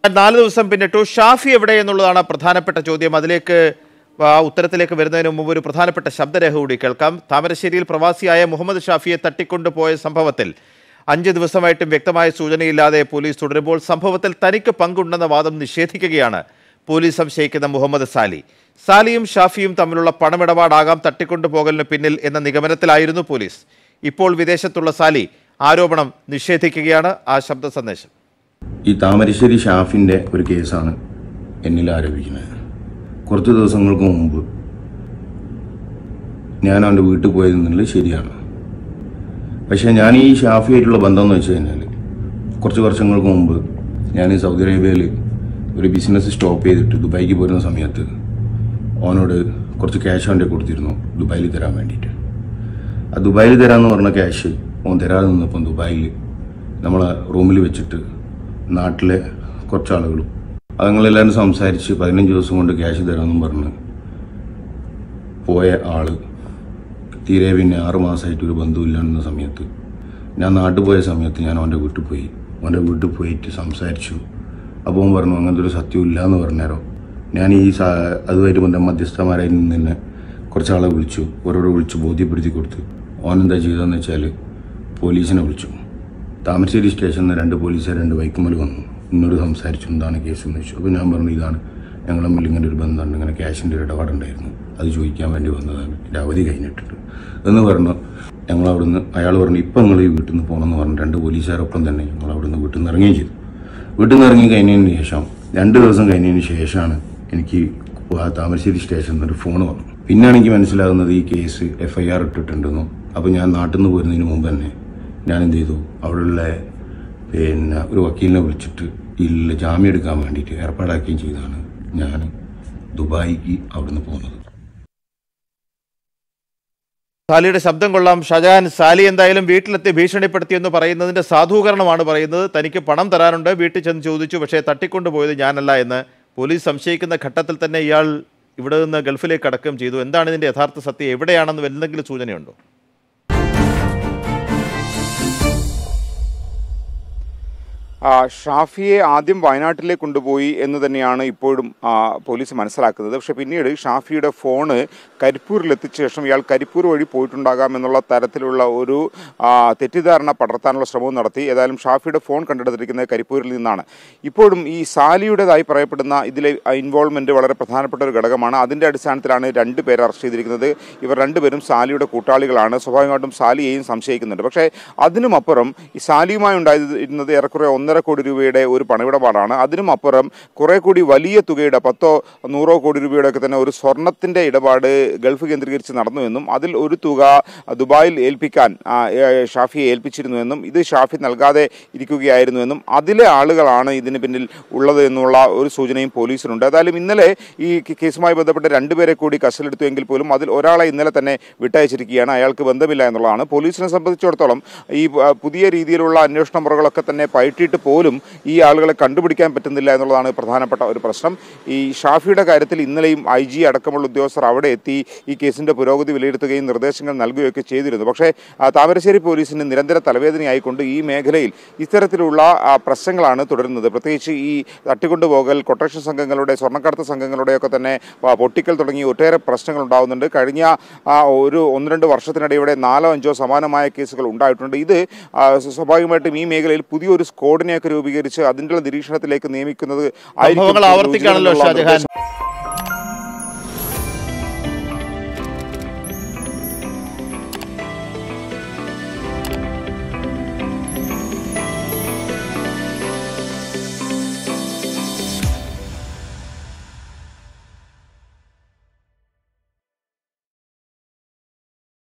നാല് ദിവസം പിന്നിട്ടു ഷാഫി എവിടെ എന്നുള്ളതാണ് പ്രധാനപ്പെട്ട ചോദ്യം അതിലേക്ക് ആ, ഉത്തരത്തിലേക്ക് വരുന്നതിന് മുമ്പ് ഒരു പ്രധാനപ്പെട്ട ശബ്ദരേഖ കൂടി കേൾക്കാം താമരശ്ശേരിയിൽ പ്രവാസിയായ മുഹമ്മദ് ഷാഫിയെ തട്ടിക്കൊണ്ടുപോയ സംഭവത്തിൽ അഞ്ച് ദിവസമായിട്ടും വ്യക്തമായ സൂചനയില്ലാതെ പോലീസ് തുടരുമ്പോൾ സംഭവത്തിൽ തനിക്ക് പങ്കുണ്ടെന്ന വാദം നിഷേധിക്കുകയാണ് പോലീസ് സംശയിക്കുന്ന മുഹമ്മദ് സാലി സാലിയും ഷാഫിയും തമ്മിലുള്ള പണമിടപാടാകാം തട്ടിക്കൊണ്ടുപോകലിന് പിന്നിൽ എന്ന നിഗമനത്തിലായിരുന്നു പോലീസ് ഇപ്പോൾ വിദേശത്തുള്ള സാലി ആരോപണം നിഷേധിക്കുകയാണ് ആ ശബ്ദ സന്ദേശം ഈ താമരശ്ശേരി ഷാഫിൻ്റെ ഒരു കേസാണ് എന്നിൽ ആരോപിക്കുന്നത് കുറച്ച് ദിവസങ്ങൾക്ക് മുമ്പ് ഞാൻ അവൻ്റെ വീട്ടിൽ പോയതെന്നുള്ളത് ശരിയാണ് പക്ഷേ ഞാൻ ഈ ഷാഫിയായിട്ടുള്ള ബന്ധം എന്ന് വെച്ച് കഴിഞ്ഞാൽ കുറച്ച് വർഷങ്ങൾക്ക് മുമ്പ് ഞാൻ ഈ സൗദി അറേബ്യയിൽ ഒരു ബിസിനസ് സ്റ്റോപ്പ് ചെയ്തിട്ട് ദുബായിക്ക് പോരുന്ന സമയത്ത് ഓനോട് കുറച്ച് ക്യാഷ് അവൻ്റെ കൊടുത്തിരുന്നു ദുബായിൽ തരാൻ വേണ്ടിയിട്ട് ആ ദുബായിൽ തരാമെന്ന് പറഞ്ഞ ക്യാഷ് ഓൻ തരാതെ നിന്നപ്പം ദുബായിൽ നമ്മളെ റൂമിൽ വെച്ചിട്ട് നാട്ടിലെ കുറച്ച് ആളുകളും അതുങ്ങളെല്ലാവരും സംസാരിച്ച് പതിനഞ്ച് ദിവസം കൊണ്ട് ക്യാഷ് തരാമെന്നും പറഞ്ഞ് പോയ ആള് തീരെ പിന്നെ ആറ് മാസമായിട്ട് ഒരു ബന്ധുവില്ലാണ്ടുന്ന സമയത്ത് ഞാൻ നാട്ടിൽ പോയ സമയത്ത് ഞാൻ അവൻ്റെ വീട്ടിൽ പോയി അവൻ്റെ വീട്ടിൽ പോയിട്ട് സംസാരിച്ചു അപ്പോൾ അവൻ പറഞ്ഞു അങ്ങനത്തെ ഒരു സത്യം ഇല്ല എന്ന് പറഞ്ഞേരോ ഞാൻ ഈ സാ അതുമായിട്ട് ബന്ധം മധ്യസ്ഥന്മാരായി നിന്ന് തന്നെ കുറച്ചാളെ വിളിച്ചു ഓരോരോ വിളിച്ച് ബോധ്യപ്പെടുത്തി കൊടുത്തു ഓൻ എന്താ ചെയ്തതെന്ന് വെച്ചാൽ പോലീസിനെ വിളിച്ചു താമരശ്ശേരി സ്റ്റേഷനിൽ നിന്ന് രണ്ട് പോലീസുകാർ രണ്ട് ബൈക്കുമ്മൽ വന്നു എന്നോട് സംസാരിച്ചു എന്താണ് കേസ് എന്ന് വെച്ചു അപ്പോൾ ഞാൻ പറഞ്ഞു ഇതാണ് ഞങ്ങൾ തമ്മിൽ ഇങ്ങനെ ഒരു ബന്ധമുണ്ട് ഇങ്ങനെ ക്യാഷിൻ്റെ ഒരു ഇടപാടുണ്ടായിരുന്നു അത് ചോദിക്കാൻ വേണ്ടി വന്നതാണ് എൻ്റെ അവധി കഴിഞ്ഞിട്ടുണ്ട് എന്ന് പറഞ്ഞു ഞങ്ങൾ അവിടുന്ന് അയാൾ പറഞ്ഞു ഇപ്പം നിങ്ങൾ ഈ വീട്ടിൽ നിന്ന് പോകണമെന്ന് പറഞ്ഞു രണ്ട് പോലീസുകാരൊപ്പം തന്നെ ഞങ്ങൾ അവിടുന്ന് വീട്ടിൽ നിന്ന് ഇറങ്ങുകയും ചെയ്തു വീട്ടിൽ നിന്ന് ഇറങ്ങി കഴിഞ്ഞതിന് ശേഷം രണ്ട് ദിവസം കഴിഞ്ഞതിന് ശേഷമാണ് എനിക്ക് ആ താമരശ്ശേരി സ്റ്റേഷനിൽ നിന്ന് ഒരു ഫോൺ വന്നു പിന്നെയാണ് എനിക്ക് മനസ്സിലാകുന്നത് ഈ കേസ് എഫ് ഐ ആർ ഇട്ടിട്ടുണ്ടെന്നും അപ്പോൾ ഞാൻ നാട്ടിൽ നിന്ന് പോരുന്നതിന് മുമ്പ് തന്നെ ഞാൻ എന്ത് ചെയ്തു അവിടെയുള്ള പിന്നെ ഒരു വക്കീലിനെ വിളിച്ചിട്ട് ഇല്ല ജാമ്യം എടുക്കാൻ വേണ്ടിയിട്ട് ഏർപ്പാടാക്കുകയും ചെയ്താണ് ഞാൻ ദുബായിക്ക് അവിടുന്ന് പോകുന്നത് സാലിയുടെ ശബ്ദം കൊള്ളാം ഷജഹാൻ സാലി എന്തായാലും വീട്ടിലെത്തി ഭീഷണിപ്പെടുത്തിയെന്ന് പറയുന്നതിന്റെ സാധൂകരണമാണ് പറയുന്നത് തനിക്ക് പണം തരാനുണ്ട് വീട്ടിൽ ചെന്ന് ചോദിച്ചു പക്ഷേ തട്ടിക്കൊണ്ടുപോയത് ഞാനല്ല എന്ന് പോലീസ് സംശയിക്കുന്ന ഘട്ടത്തിൽ തന്നെ ഇയാൾ ഇവിടെ നിന്ന് ഗൾഫിലേക്ക് അടക്കം ചെയ്തു എന്താണ് ഇതിന്റെ യഥാർത്ഥ സത്യം എവിടെയാണെന്ന് എന്തെങ്കിലും സൂചനയുണ്ടോ ആ, ഷാഫിയെ ആദ്യം വയനാട്ടിലേക്ക് കൊണ്ടുപോയി എന്ന് തന്നെയാണ് ഇപ്പോഴും ആ, പോലീസ് മനസ്സിലാക്കുന്നത് പക്ഷെ പിന്നീട് ഷാഫിയുടെ ഫോണ് കരിപ്പൂരിൽ എത്തിച്ച ശേഷം ഇയാൾ കരിപ്പൂർ വഴി പോയിട്ടുണ്ടാകാം എന്നുള്ള തരത്തിലുള്ള ഒരു ആ, തെറ്റിദ്ധാരണ പടർത്താനുള്ള ശ്രമവും നടത്തി ഏതായാലും ഷാഫിയുടെ ഫോൺ കണ്ടെടുത്തിരിക്കുന്നത് കരിപ്പൂരിൽ നിന്നാണ് ഇപ്പോഴും ഈ സാലിയുടേതായി പറയപ്പെടുന്ന ഇതിലെ ഇൻവോൾവ്മെന്റ് വളരെ പ്രധാനപ്പെട്ട ഒരു ഘടകമാണ് അതിന്റെ അടിസ്ഥാനത്തിലാണ് രണ്ട് പേരെ അറസ്റ്റ് ചെയ്തിരിക്കുന്നത് ഇവർ രണ്ടുപേരും സാലിയുടെ കൂട്ടാളികളാണ് സ്വാഭാവികമായിട്ടും സാലിയെയും സംശയിക്കുന്നുണ്ട് പക്ഷേ അതിനുമപ്പുറം ഈ സാലിയുമായി ഉണ്ടായിരുന്നത് ഏറെക്കുറെ ഒന്നര കോടി രൂപയുടെ ഒരു പണമിടപാടാണ് അതിനും അപ്പുറം കുറെ കൂടി വലിയ തുകയുടെ പത്തോ നൂറോ കോടി രൂപയുടെ ഒക്കെ തന്നെ ഒരു സ്വർണത്തിന്റെ ഇടപാട് ഗൾഫ് കേന്ദ്രീകരിച്ച് നടന്നുവെന്നും അതിൽ ഒരു തുക ദുബായിൽ ഏൽപ്പിക്കാൻ ആ, ഏ, ഷാഫിയെ ഏൽപ്പിച്ചിരുന്നുവെന്നും ഇത് ഷാഫി നൽകാതെ ഇരിക്കുകയായിരുന്നുവെന്നും അതിലെ ആളുകളാണ് ഇതിന് പിന്നിൽ ഉള്ളത് എന്നുള്ള ഒരു സൂചനയും പോലീസിനുണ്ട് ഏതായാലും ഇന്നലെ ഈ കേ- കേസുമായി ബന്ധപ്പെട്ട് രണ്ടുപേരെ കൂടി കസ്റ്റഡിയെടുത്തുവെങ്കിൽ പോലും അതിൽ ഒരാളെ ഇന്നലെ തന്നെ വിട്ടയച്ചിരിക്കുകയാണ് അയാൾക്ക് ബന്ധമില്ല എന്നുള്ളതാണ് പോലീസിനെ സംബന്ധിച്ചിടത്തോളം ഈ ആ, പുതിയ രീതിയിലുള്ള അന്വേഷണ മുറകളൊക്കെ തന്നെ പയറ്റിയിട്ട് പോലും ഈ ആളുകളെ കണ്ടുപിടിക്കാൻ പറ്റുന്നില്ല എന്നുള്ളതാണ് പ്രധാനപ്പെട്ട ഒരു പ്രശ്നം ഈ ഷാഫിയുടെ കാര്യത്തിൽ ഇന്നലെയും ഐ ജി അടക്കമുള്ള ഉദ്യോഗസ്ഥർ അവിടെ എത്തി ഈ കേസിന്റെ പുരോഗതി വിലയിരുത്തുകയും നിർദ്ദേശങ്ങൾ നൽകുകയൊക്കെ ചെയ്തിരുന്നു പക്ഷേ ആ, താമരശ്ശേരി പോലീസിന് നിരന്തര തലവേദനയായിക്കൊണ്ട് ഈ മേഖലയിൽ ഇത്തരത്തിലുള്ള ആ, പ്രശ്നങ്ങളാണ് തുടരുന്നത് പ്രത്യേകിച്ച് ഈ തട്ടിക്കൊണ്ടുപോകൽ കൊട്ടേഷൻ സംഘങ്ങളുടെ സ്വർണ്ണക്കടത്ത് സംഘങ്ങളുടെയൊക്കെ തന്നെ ആ, പൊട്ടിക്കൽ തുടങ്ങി ഒട്ടേറെ പ്രശ്നങ്ങൾ ഉണ്ടാകുന്നുണ്ട് കഴിഞ്ഞ ആ, ഒരു ഒന്ന് രണ്ട് വർഷത്തിനിടെ ഇവിടെ നാലോ അഞ്ചോ സമാനമായ കേസുകൾ ഉണ്ടായിട്ടുണ്ട് ഇത് ആ, സ്വാഭാവികമായിട്ടും ഈ മേഖലയിൽ പുതിയൊരു സ്ക്വാഡിനെയൊക്കെ രൂപീകരിച്ച് അതിൻ്റെ നിരീക്ഷണത്തിലേക്ക് നിയമിക്കുന്നത് ആയിരിക്കും സംഭവങ്ങൾ കൂടുതൽ ആവർത്തിക്കുകയാണല്ലോ ഉചിതമെന്നുള്ള ഷാജഹാൻ നിർദ്ദേശം